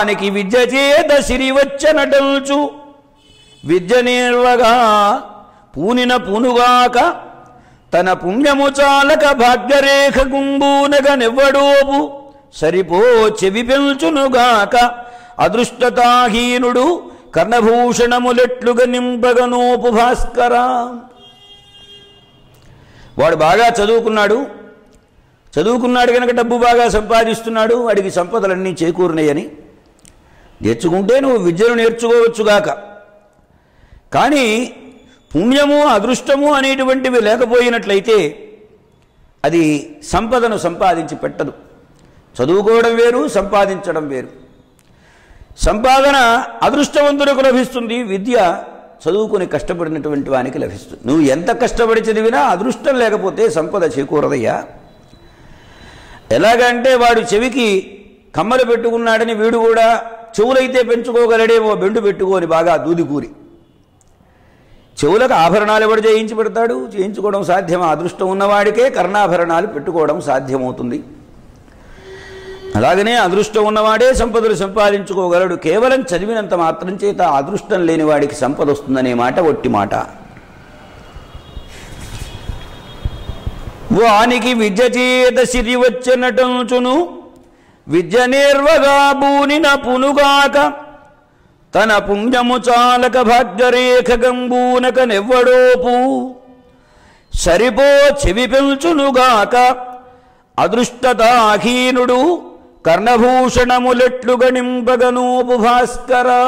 వానికి విద్య చేత సిరివచ్చనటల్చు విద్య నేర్వగా పూనిన పూనుగాక తన పుణ్యము చాలక భాగ్యరేఖ గుంబూనగ నెవ్వడోపు సరిపో చెవి పెంచునుగాక అదృష్టతాహీనుడు కర్ణభూషణములెట్లుగా నింపగనోపు భాస్కరా వాడు బాగా చదువుకున్నాడు చదువుకున్నాడు కనుక డబ్బు బాగా సంపాదిస్తున్నాడు వాడికి సంపదలన్నీ చేకూరినాయని నేర్చుకుంటే నువ్వు విద్యను నేర్చుకోవచ్చుగాక కానీ పుణ్యము అదృష్టము అనేటువంటివి లేకపోయినట్లయితే అది సంపదను సంపాదించి పెట్టదు చదువుకోవడం వేరు సంపాదించడం వేరు సంపాదన అదృష్టవంతులకు లభిస్తుంది విద్య చదువుకుని కష్టపడినటువంటి వానికి లభిస్తుంది నువ్వు ఎంత కష్టపడి చదివినా అదృష్టం లేకపోతే సంపద చేకూరదయ్యా ఎలాగంటే వాడు చెవికి కమ్మలు పెట్టుకున్నాడని వీడు కూడా చెవులైతే పెంచుకోగలడేమో బెండు పెట్టుకొని బాగా దూదికూరి చెవులకు ఆభరణాలు ఎవడు చేయించి పెడతాడు చేయించుకోవడం సాధ్యమా అదృష్టం ఉన్నవాడికే కర్ణాభరణాలు పెట్టుకోవడం సాధ్యమవుతుంది అలాగనే అదృష్టం ఉన్నవాడే సంపదలు సంపాదించుకోగలడు కేవలం చదివినంత మాత్రం చేత అదృష్టం లేని వాడికి సంపద వస్తుందనే మాట ఒట్టి మాట వానికి విద్య చేత సిరి వచ్చినటంచును విద్య నేర్వగా బూనిన పునుగాక తన పుణ్యము చాలక భాగ్యరేఖ గంబూనక నెవ్వడోపు సరిపో చెవి పెంచునుగాక అదృష్టతాహీనుడు కర్ణభూషణములెట్లు గణింపగనూపు భాస్కరా